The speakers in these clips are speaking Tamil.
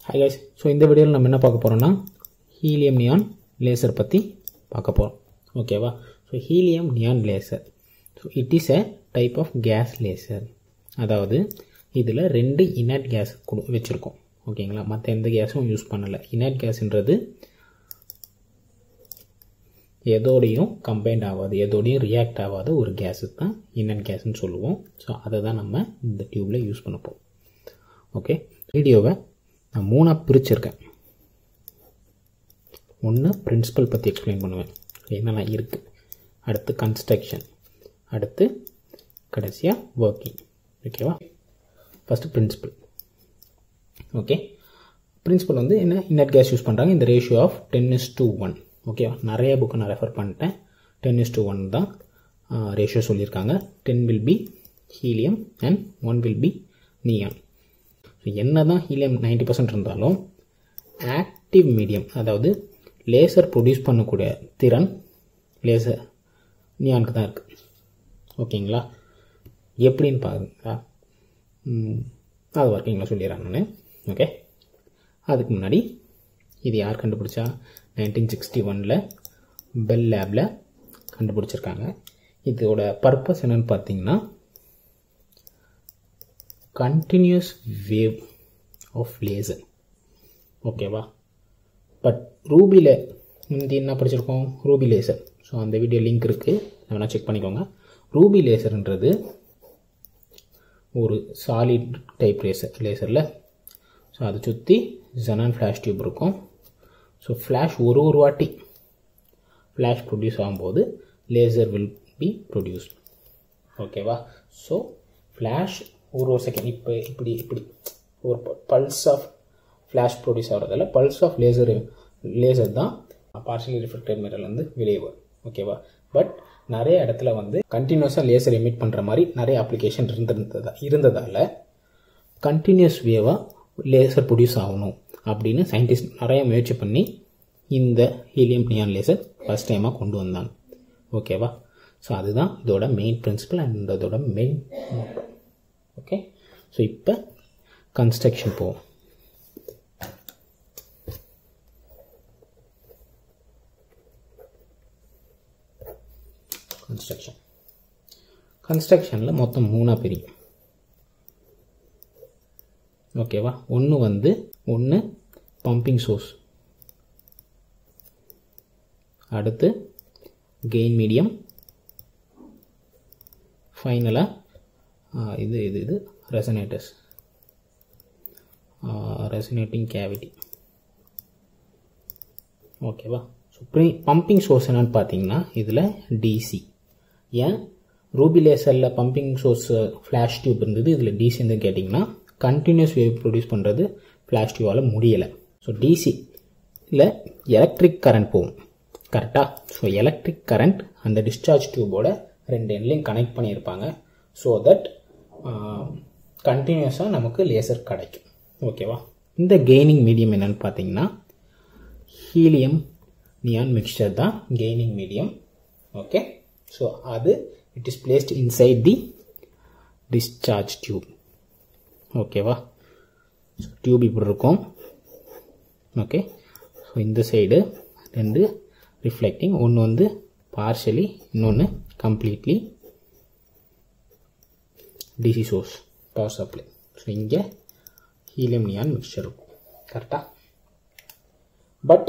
ஹாய் கைஸ் ஸோ இந்த வீடியோவில் நம்ம என்ன பார்க்க போகிறோம்னா ஹீலியம் நியான் லேசர் பற்றி பார்க்க போகிறோம் ஓகேவா so helium neon laser so it is a type of gas laser அதாவது இதில் ரெண்டு இனட் கேஸ் கொடு வச்சுருக்கோம் ஓகேங்களா மற்ற எந்த கேஸும் யூஸ் பண்ணலை இனட் கேஸ்ன்றது எதோடையும் கம்பைண்ட் ஆகாது எதோடையும் ரியாக்ட் ஆகாத ஒரு கேஸு தான் இன்னன் கேஸ்ன்னு சொல்லுவோம் ஸோ அதை தான் நம்ம இந்த டியூப்பில் யூஸ் பண்ண போகிறோம் ஓகே வீடியோவை நான் மூணாக பிரிச்சிருக்கேன் ஒன்று பிரின்சிபல் பற்றி எக்ஸ்பிளைன் பண்ணுவேன் என்னென்ன இருக்குது அடுத்து கன்ஸ்ட்ரக்ஷன் அடுத்து கடைசியாக ஒர்க்கிங் ஓகேவா ஃபஸ்ட்டு பிரின்சிபல் ஓகே பிரின்சிபல் வந்து என்ன இன்னட் கேஸ் யூஸ் பண்ணுறாங்க இந்த ratio of ten is two one ஓகேவா நிறைய புக்கை நான் ரெஃபர் பண்ணிட்டேன் டென் இஸ் டூ ஒன் தான் ரேஷியோ சொல்லியிருக்காங்க ten will be helium and one will be neon so என்ன தான் ஹீலியம் நைன்டி பர்சன்ட் இருந்தாலும் ஆக்டிவ் மீடியம் அதாவது லேசர் ப்ரொடியூஸ் பண்ணக்கூடிய திறன் லேசர் நியானுக்கு தான் இருக்குது ஓகேங்களா எப்படின்னு பாருங்களா அது ஒர்க்கிங்கில் சொல்லிடுறேன் நான் ஓகே அதுக்கு முன்னாடி இது யார் கண்டுபிடிச்சா நைன்டீன் சிக்ஸ்டி ஒனில் பெல் லேபில் கண்டுபிடிச்சிருக்காங்க இதோட பர்பஸ் என்னன்னு பார்த்தீங்கன்னா கண்டினியூஸ் வேவ் ஆஃப் லேசர் ஓகேவா பட் ரூபியில் முந்தி என்ன படிச்சிருக்கோம் ரூபி லேசர் ஸோ அந்த வீடியோ லிங்க் இருக்குது வேணால் செக் பண்ணிக்கோங்க ரூபி லேசர்ன்றது ஒரு சாலிட் டைப் லேசர் லேசரில் ஸோ அதை சுற்றி ஜனான் ஃப்ளாஷ் டியூப் இருக்கும் ஸோ ஃப்ளாஷ் ஒரு ஒரு வாட்டி ஃப்ளாஷ் ப்ரொடியூஸ் ஆகும்போது லேசர் வில் பி ப்ரொடியூஸ் ஓகேவா ஸோ ஃப்ளாஷ் ஒரு ஒரு செகண்ட் இப்போ இப்படி இப்படி ஒரு பல்ஸ் ஆஃப் ஃப்ளாஷ் ப்ரொடியூஸ் ஆகிறதால பல்ஸ் ஆஃப் லேசர் லேசர் தான் பார்ஷலி ரிஃப்ளெக்டட் மிரர்லேருந்து வெளியே வரும் ஓகேவா பட் நிறைய இடத்துல வந்து கண்டினியூஸாக லேசர் எமிட் பண்ணுற மாதிரி நிறைய அப்ளிகேஷன் இருந்திருந்ததா இருந்ததால் கண்டினியூஸ் வேவாக லேசர் ப்ரொடியூஸ் ஆகணும் அப்படின்னு சயின்டிஸ்ட் நிறைய முயற்சி பண்ணி இந்த ஹீலியம் நியான் லேசர் ஃபஸ்ட் டைமாக கொண்டு வந்தாங்க ஓகேவா ஸோ அதுதான் இதோட மெயின் பிரின்சிபல் அண்ட் இதோட மெயின் மோட்டோ ஓகே ஸோ இப்போ கன்ஸ்ட்ரக்ஷன் போவோம் கன்ஸ்ட்ரக்ஷன் கன்ஸ்ட்ரக்ஷனில் மொத்தம் மூணாக பிரியும் ஓகேவா ஒன்று வந்து ஒன்று பம்பிங் சோர்ஸ் அடுத்து கெயின் மீடியம் ஃபைனலாக இது இது இது ரெசனேட்டர்ஸ் ரெசனேட்டிங் கேவிட்டி ஓகேவா ஸோ பம்பிங் சோர்ஸ் என்னன்னு பார்த்தீங்கன்னா இதில் டிசி ஏன் ரூபி லேசரில் பம்பிங் சோர்ஸ் ஃப்ளாஷ் டியூப் இருந்தது இதில் டிசின்னு கேட்டிங்கன்னா கண்டினியூஸ் வேவ் ப்ரொடியூஸ் பண்ணுறது ஃப்ளாஷ் டியூவால் முடியலை ஸோ டிசியில் எலக்ட்ரிக் கரண்ட் போகும் கரெக்டாக ஸோ எலக்ட்ரிக் கரண்ட் அந்த டிஸ்சார்ஜ் டியூபோட ரெண்டு எண்ட்லையும் கனெக்ட் பண்ணியிருப்பாங்க ஸோ தட் கண்டினியூஸாக நமக்கு லேசர் கிடைக்கும் ஓகேவா இந்த கெய்னிங் மீடியம் என்னன்னு பார்த்தீங்கன்னா ஹீலியம் நியான் மிக்சர் தான் கெய்னிங் மீடியம் ஓகே ஸோ அது it is placed inside the discharge tube ஓகேவா ஸோ டியூப் இப்படி இருக்கும் ஓகே ஸோ இந்த சைடு ரெண்டு ரிஃப்ளெக்டிங் ஒன்று வந்து பார்ஷலி இன்னொன்று completely DC source power supply so இங்கே ஹீலியம் நியான் மிக்சர் இருக்கும் கரெக்டாக பட்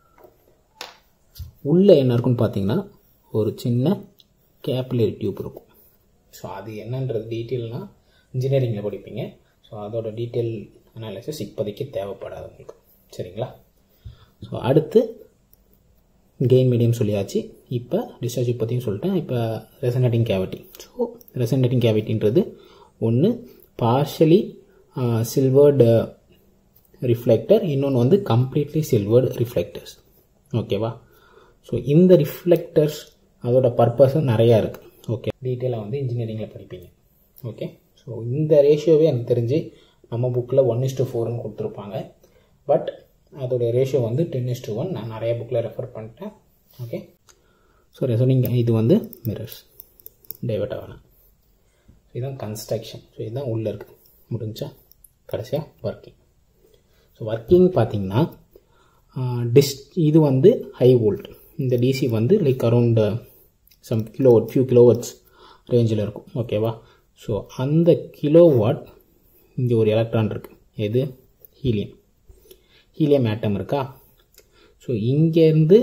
உள்ளே என்ன இருக்குன்னு பார்த்தீங்கன்னா ஒரு சின்ன கேப்லரி டியூப் இருக்கும் ஸோ அது என்னன்றது டீட்டெயில்னால் இன்ஜினியரிங்கில் படிப்பீங்க ஸோ அதோட டீட்டெயில் அனாலிசிஸ் இப்போதைக்கு தேவைப்படாது உங்களுக்கு சரிங்களா ஸோ அடுத்து கெயின் மீடியம் சொல்லியாச்சு இப்போ டிஸ்சார்ஜ் பற்றியும் சொல்லிட்டேன் இப்போ ரெசனேட்டிங் கேவிட்டி ஸோ ரெசனேட்டிங் கேவிட்டின்றது ஒன்று பார்ஷலி சில்வர்டு ரிஃப்ளெக்டர் இன்னொன்று வந்து கம்ப்ளீட்லி சில்வர்டு ரிஃப்ளெக்டர்ஸ் ஓகேவா ஸோ இந்த ரிஃப்ளெக்டர்ஸ் அதோட பர்பஸும் நிறையா இருக்குது ஓகே டீட்டெயிலாக வந்து இன்ஜினியரிங்கில் படிப்பீங்க ஓகே ஸோ இந்த ரேஷியோவே எனக்கு தெரிஞ்சு நம்ம புக்கில் ஒன் இஸ் டு ஃபோர்னு கொடுத்துருப்பாங்க பட் அதோடைய ரேஷியோ வந்து டென் இஸ் டு ஒன் நான் நிறைய புக்கில் ரெஃபர் பண்ணிட்டேன் ஓகே ஸோ ரெசனிங் இது வந்து மிரர்ஸ் டைவர்ட் ஆகணும் இதுதான் கன்ஸ்ட்ரக்ஷன் ஸோ இதுதான் உள்ளே இருக்குது முடிஞ்சா கடைசியாக ஒர்க்கிங் ஸோ ஸோ ஒர்க்கிங் பார்த்தீங்கன்னா டிஸ் இது வந்து ஹை வோல்ட் இந்த டிசி வந்து like around some kilo few kilowatts ரேஞ்சில் இருக்கும் ஓகேவா ஸோ அந்த கிலோவாட் இங்கே ஒரு எலக்ட்ரான் இருக்குது எது ஹீலியம் ஹீலியம் ஆட்டம் இருக்கா ஸோ இங்கேருந்து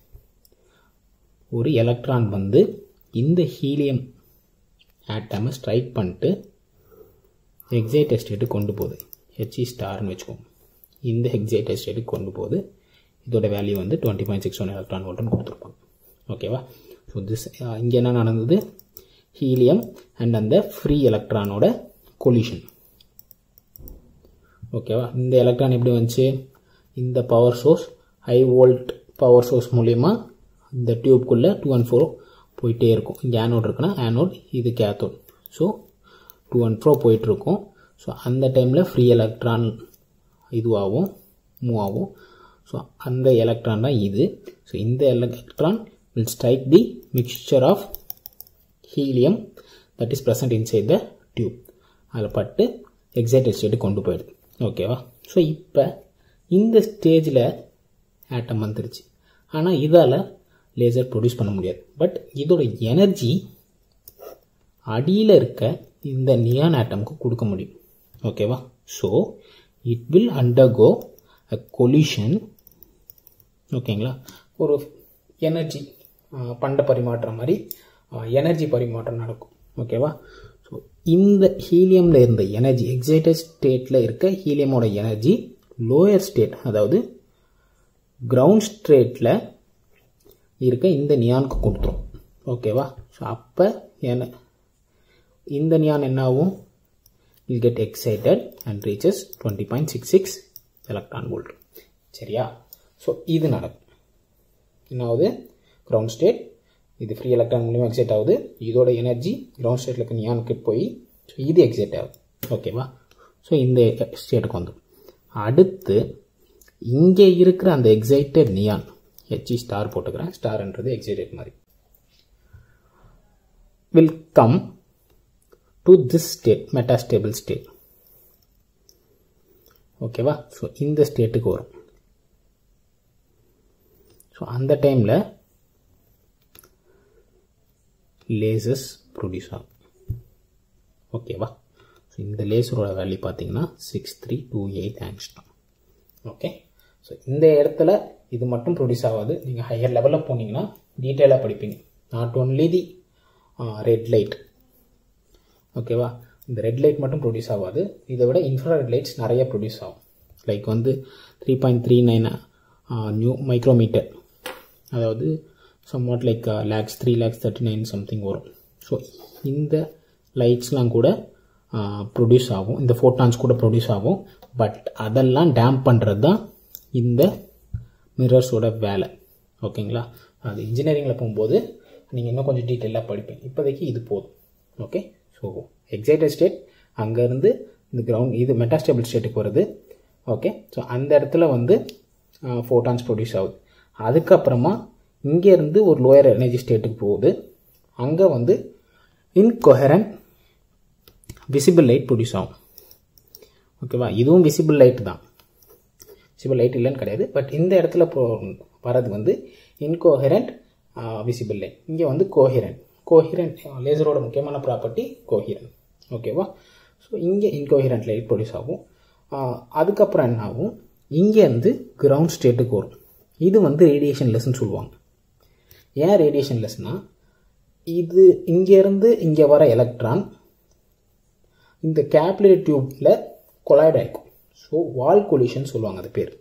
ஒரு எலக்ட்ரான் வந்து இந்த ஹீலியம் ஆட்டமை ஸ்ட்ரைக் பண்ணிட்டு எக்ஸைட் ஸ்டேட்டுக்கு கொண்டு போகுது ஹெச்இ ஸ்டார்னு வச்சுக்கோங்க இந்த எக்ஸைட் ஸ்டேட்டுக்கு கொண்டு போகுது இதோட வேல்யூ வந்து twenty point six one electron வோல்ட்னு கொடுத்துருப்பாங்க ஓகேவா ஸோ திஸ் இங்கே என்ன நடந்தது ஹீலியம் அண்ட் அந்த ஃப்ரீ எலக்ட்ரானோட கொலிஷன் ஓகேவா இந்த எலக்ட்ரான் எப்படி வந்துச்சு இந்த power source high volt power source மூலிமா இந்த டியூப்குள்ளே டூ அண்ட் ஃபோர் போயிட்டே இருக்கும் இங்கே ஆனோட் இருக்குன்னா ஆனோட் இது cathode so two and four போயிட்டுருக்கும் ஸோ அந்த டைமில் ஃப்ரீ எலக்ட்ரான் இதுவாகும் மூவ் ஆகும் ஸோ அந்த எலக்ட்ரான் தான் இது ஸோ இந்த electron will strike the mixture of helium that is present inside the tube அதில் பட்டு எக்ஸைட்டட் ஸ்டேட்டு கொண்டு போயிடுது ஓகேவா ஸோ இப்போ இந்த ஸ்டேஜில் ஆட்டம் வந்துருச்சு ஆனால் இதால் லேசர் ப்ரொடியூஸ் பண்ண முடியாது பட் இதோட எனர்ஜி அடியில் இருக்க இந்த நியான் ஆட்டம்க்கு கொடுக்க முடியும் ஓகேவா so it will undergo a collision ஓகேங்களா ஒரு எனர்ஜி பண்ட பரிமாற்றம் மாதிரி எனர்ஜி பரிமாற்றம் நடக்கும் ஓகேவா ஸோ இந்த ஹீலியமில் இருந்த எனர்ஜி எக்ஸைட்டட் ஸ்டேட்டில் இருக்க ஹீலியமோட எனர்ஜி லோயர் ஸ்டேட் அதாவது கிரவுண்ட் ஸ்டேட்டில் இருக்க இந்த நியானுக்கு கொடுத்துரும் ஓகேவா ஸோ அப்போ என்ன இந்த நியான் என்ன ஆகும் will get excited and reaches twenty point six six electron volt சரியா ஸோ இது நடக்கும் என்ன ஆகுது கிரவுண்ட் ஸ்டேட் இது ஃப்ரீ எலக்ட்ரான் மூலியமாக எக்ஸைட் ஆகுது இதோட எனர்ஜி கிரவுண்ட் ஸ்டேட்டில் இருக்க நியானுக்கு போய் ஸோ இது எக்ஸைட் ஆகுது ஓகேவா ஸோ இந்த ஸ்டேட்டுக்கு வந்துடும் அடுத்து இங்கே இருக்கிற அந்த எக்ஸைட்டட் நியான் ஹெச்இ ஸ்டார் போட்டுக்கிறேன் ஸ்டார்ன்றது எக்ஸைட்டட் மாதிரி will come to this state metastable state ஓகேவா ஸோ இந்த ஸ்டேட்டுக்கு வரும் ஸோ அந்த டைமில் லேசஸ் ப்ரொடியூஸ் ஆகும் ஓகேவா ஸோ இந்த லேசரோட வேல்யூ பார்த்தீங்கன்னா six three two eight angstrom okay so இந்த இடத்துல இது மட்டும் ப்ரொடியூஸ் ஆகாது நீங்கள் ஹையர் லெவலில் போனீங்கன்னா டீட்டெயிலாக படிப்பீங்க not only the red light ஓகேவா இந்த ரெட் லைட் மட்டும் ப்ரொடியூஸ் ஆகாது இதை விட இன்ஃப்ராரெட் லைட்ஸ் நிறைய ப்ரொடியூஸ் ஆகும் லைக் வந்து three point three nine new micrometer அதாவது somewhat like lakhs three lakhs thirty nine something வரும் ஸோ இந்த லைட்ஸ்லாம் கூட ப்ரொடியூஸ் ஆகும் இந்த ஃபோட்டான்ஸ் கூட ப்ரொடியூஸ் ஆகும் பட் அதெல்லாம் டேம்ப் பண்ணுறது தான் இந்த மிரர்ஸோட வேலை ஓகேங்களா அது இன்ஜினியரிங்கில் போகும்போது நீங்கள் இன்னும் கொஞ்சம் டீட்டெயிலாக படிப்பேன் இப்போதைக்கு இது போதும் ஓகே ஸோ எக்ஸைட்டட் ஸ்டேட் அங்கேருந்து இந்த கிரவுண்ட் இது மெட்டாஸ்டேபிள் ஸ்டேட்டுக்கு வருது ஓகே ஸோ அந்த இடத்துல வந்து ஃபோட்டான்ஸ் ப்ரொடியூஸ் ஆகுது அதுக்கப்புறமா இங்கேருந்து ஒரு லோயர் எனர்ஜி ஸ்டேட்டுக்கு போகுது அங்கே வந்து இன்கொஹரண்ட் விசிபிள் லைட் ப்ரொடியூஸ் ஆகும் ஓகேவா இதுவும் விசிபிள் லைட் தான் விசிபிள் லைட் இல்லைன்னு கிடையாது பட் இந்த இடத்துல போ வரது வந்து இன்கோஹரண்ட் விசிபிள் லைட் இங்கே வந்து கோஹிரண்ட் கோஹிரண்ட் லேசரோட முக்கியமான ப்ராப்பர்ட்டி கோஹிரண்ட் ஓகேவா ஸோ இங்கே இன்கோஹிரண்ட் லைட் ப்ரொடியூஸ் ஆகும் அதுக்கப்புறம் என்ன ஆகும் இங்கேருந்து கிரவுண்ட் ஸ்டேட்டுக்கு வரும் இது வந்து ரேடியேஷன் லெஸ்ன்னு சொல்லுவாங்க ஏன் ரேடியேஷன் லெஸ்னால் இது இங்கேருந்து இங்கே வர எலக்ட்ரான் இந்த கேப்லரி டியூப்பில் கொலாய்ட் ஆகிக்கும் ஸோ வால் கொலிஷன் சொல்லுவாங்க அது பேர்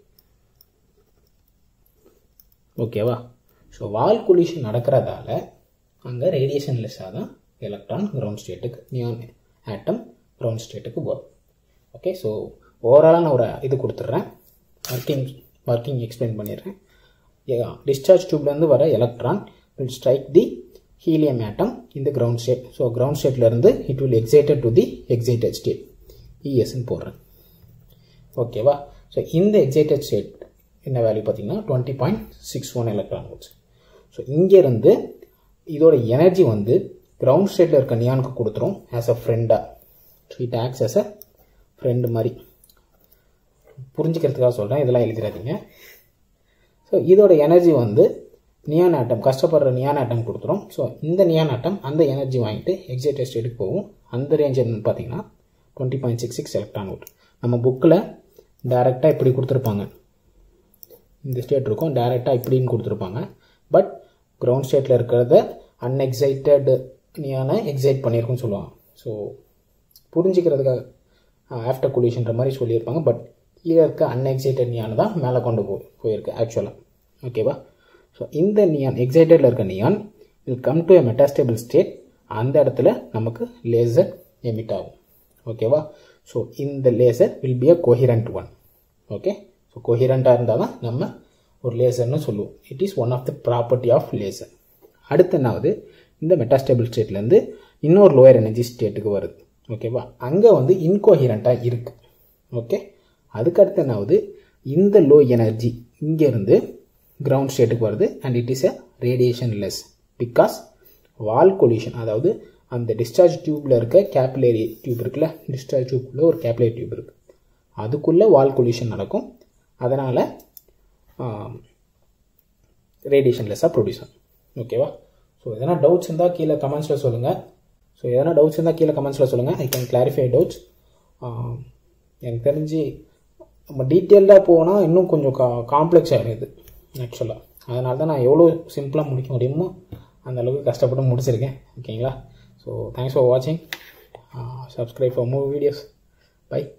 ஓகேவா ஸோ வால் கொலிஷன் நடக்கிறதால அங்கே ரேடியேஷன் லெஸ்ஸாக தான் எலக்ட்ரான் கிரவுண்ட் ஸ்டேட்டுக்கு நியான் ஆட்டம் கிரவுண்ட் ஸ்டேட்டுக்கு வரும் ஓகே ஸோ ஓவராலாக நான் ஒரு இது கொடுத்துட்றேன் ஒர்க்கிங் ஒர்க்கிங் எக்ஸ்பிளைன் பண்ணிடுறேன் டிஸ்சார்ஜ் டியூப்லேருந்து வர electron will strike the helium atom இந்த கிரவுண்ட் ஸ்டேட் ஸோ கிரவுண்ட் ஸ்டேட்லேருந்து it will excited to the excited state இஎஸ்ன்னு போடுறேன் ஓகேவா ஸோ இந்த எக்ஸைட்டட் ஸ்டேட் என்ன வேல்யூ பார்த்தீங்கன்னா twenty point six one electron volts so இங்கேருந்து இதோட எனர்ஜி வந்து கிரவுண்ட் ஸ்டேட்டில் இருக்க நியானுக்கு கொடுத்துரும் ஆஸ் அ ஃப்ரெண்டாக so it acts as a friend மாதிரி புரிஞ்சுக்கிறதுக்காக சொல்கிறேன் இதெல்லாம் எழுதிடாதீங்க ஸோ இதோட எனர்ஜி வந்து நியான் ஆட்டம் கஷ்டப்படுற நியான் ஆட்டம் கொடுத்துரும் ஸோ இந்த நியான் ஆட்டம் அந்த எனர்ஜி வாங்கிட்டு எக்ஸைட்டட் ஸ்டேட்டுக்கு போகும் அந்த ரேஞ்ச் என்னன்னு பார்த்தீங்கன்னா twenty point six six electron volt நம்ம புக்கில் டேரெக்டாக இப்படி கொடுத்துருப்பாங்க இந்த ஸ்டேட் இருக்கும் டேரெக்டாக இப்படின்னு கொடுத்துருப்பாங்க பட் கிரவுண்ட் ஸ்டேட்டில் இருக்கிறத அன்எக்ஸைட்டட் நியான எக்ஸைட் பண்ணியிருக்குன்னு சொல்லுவாங்க ஸோ புரிஞ்சுக்கிறதுக்காக ஆஃப்டர் குலிஷன்ற மாதிரி சொல்லியிருப்பாங்க பட் கீழே இருக்க அன்எக்ஸைட்டட் நியான் தான் மேலே கொண்டு போ போயிருக்கு ஆக்சுவலாக ஓகேவா ஸோ இந்த நியான் எக்ஸைட்டடில் இருக்க neon will come to a metastable state அந்த இடத்துல நமக்கு லேசர் எமிட் ஆகும் ஓகேவா ஸோ இந்த laser will be a coherent one okay so கோஹிரண்ட்டாக இருந்தால் தான் நம்ம ஒரு லேசர்னு சொல்லுவோம் it is one of the property of laser அடுத்து என்னாவது இந்த மெட்டாஸ்டேபிள் ஸ்டேட்லேருந்து இன்னொரு லோயர் எனர்ஜி ஸ்டேட்டுக்கு வருது ஓகேவா அங்கே வந்து இன்கோஹிரண்ட்டாக இருக்குது ஓகே அதுக்கடுத்து என்னாவது இந்த லோ எனர்ஜி இங்கேருந்து கிரவுண்ட் ஸ்டேட்டுக்கு வருது and it is a radiation less because wall collision அதாவது அந்த டிஸ்சார்ஜ் டியூப்பில் இருக்க கேப்லரி டியூப் இருக்குல்ல டிஸ்சார்ஜ் டியூப்பில் ஒரு கேப்லரி டியூப் இருக்குது அதுக்குள்ளே வால் கொலியூஷன் நடக்கும் அதனால் ரேடியேஷன் லெஸ்ஸாக ப்ரொடியூஸ் ஆகும் ஓகேவா ஸோ எதனா டவுட்ஸ் இருந்தால் கீழே கமெண்ட்ஸில் சொல்லுங்கள் ஸோ எதனா டவுட்ஸ் இருந்தால் கீழே கமெண்ட்ஸில் சொல்லுங்கள் ஐ கேன் கிளாரிஃபை டவுட்ஸ் எனக்கு தெரிஞ்சு நம்ம டீட்டெயில்டாக போனால் இன்னும் கொஞ்சம் கா காம்ப்ளெக்ஸ் ஆகிடுது ஆக்சுவலாக அதனால தான் நான் எவ்வளோ சிம்பிளாக முடிக்க முடியுமோ அந்த அளவுக்கு கஷ்டப்பட்டு முடிச்சிருக்கேன் ஓகேங்களா ஸோ தேங்க்ஸ் ஃபார் வாட்சிங் subscribe for move videos by